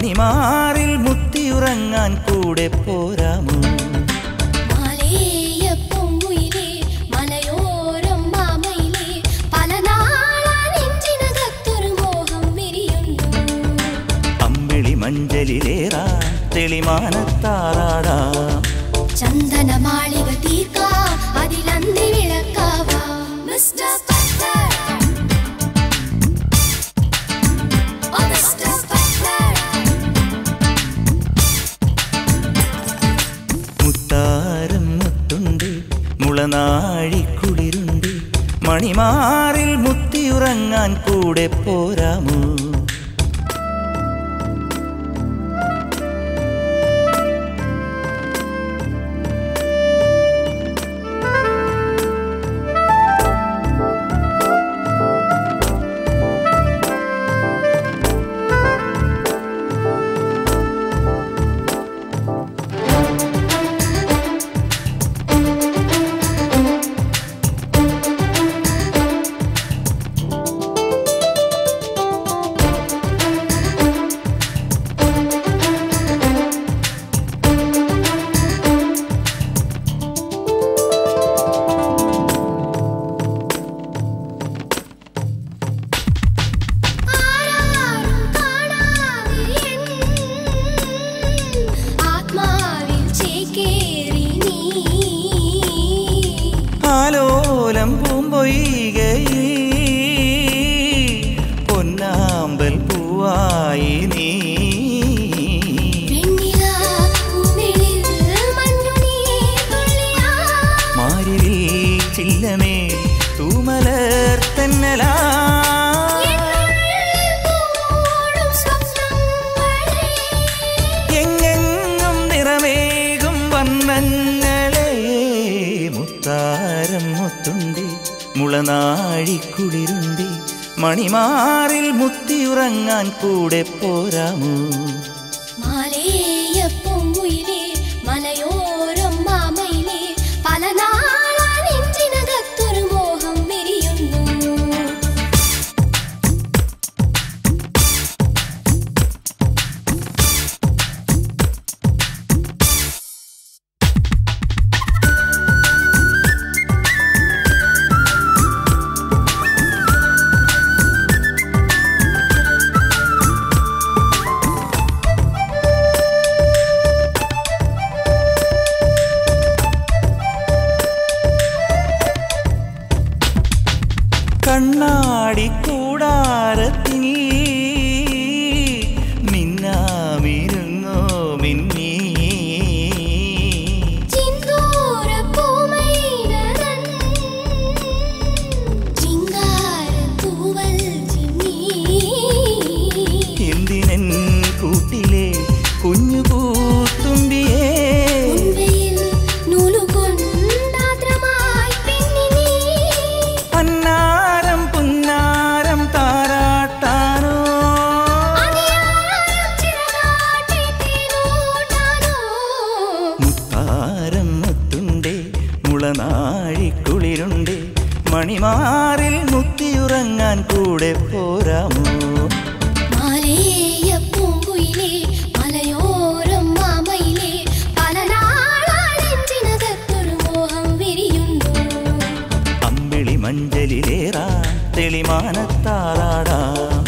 മണിമാറിൽ മുത്തിയുറങ്ങാൻ കൂടെ പോരാമോ മാലേയപ്പൊങ്കുയിലേ, മലയോരം മാമയിലേ, പല നാളാ നെഞ്ചിനകത്തൊരു മോഹം വിരിയുന്നു. അമ്മിളി മഞ്ചലിലേറാ തെളിമാനത്താറാടാം ചന്ദന മാളിക തീർക്കാം അതിലന്തി വിളക്കാവാം മിസ്റ്റർ ബട്ട്ലർ. ഓ മിസ്റ്റർ ബട്ട്ലർ. മുത്താരം മുത്തുണ്ട് മുളനാഴിക്കുളിരുണ്ട് മണിമാറിൽ മുത്തിയുറങ്ങാൻ കൂടെ പോരാമോ ആരാരും കാണാതെ എൻ ആത്മാവിൽ ചേക്കേറി നീ ആലോലം പൂമ്പൊയ്കയിൽ പൊന്നാമ്പൽ പൂവായി നീ വെണ്ണിലാ പൂമിഴിൽ മഞ്ഞുനീർത്തുള്ളിയാ. മാരിൽ ചില്ലമേ തൂമലർ തെന്നലാ എന്നുള്ളിൽ പൂമൂടും സ്വപ്നങ്ങളെ. എങ്ങെങ്ങും നിറമേകും വർണ്ണങ്ങളെ മുത്താരം മുത്തുണ്ടി മുളനാഴിക്കുളിരുണ്ടി മണിമാറിൽ മുത്തിയുറങ്ങാൻ കൂടെ പോരാമോ മാലേയപ്പൊങ്കുയിലേ, മലയോരം മാമയിലേ, പല നാളാ നെഞ്ചിനകത്തൊരു മോഹം വിരിയുന്നു കണ്ണാടി കൂടാരത്തിൽ മിന്നാമിരുങ്ങോ മിന്നീ ചിന്തൂര പൂമൈനതൻ ചിങ്കാര തൂവൽ ചിമ്മി എന്തിനൻ കൂട്ടിലെ കുഞ്ഞു പൂത്തുമ്പിയേ ഉൻവയിൽ നൂലുകൊണ്ടാദ്രമായി പിന്നിനി പന്നാരം പുന്നാരം താരാട്ടാനോ അതിയായം ചിറകാട്ടി തേനോട്ടാനോ മുത്താരം മുത്തുണ്ടേ മുളനാഴിക്കുളിരുണ്ടേ മണിമാറിൽ മുത്തിയുറങ്ങാൻ കൂടെ പോരാമോ മാലേയപ്പൂങ്കുയിലേ, മലയോരം മാമയിലേ, പല നാളാ നെഞ്ചിനകത്തൊരു മോഹം വിരിയുന്നു അമ്പിളി മഞ്ചലിലേറാ തെളിമാനത്താറാടാം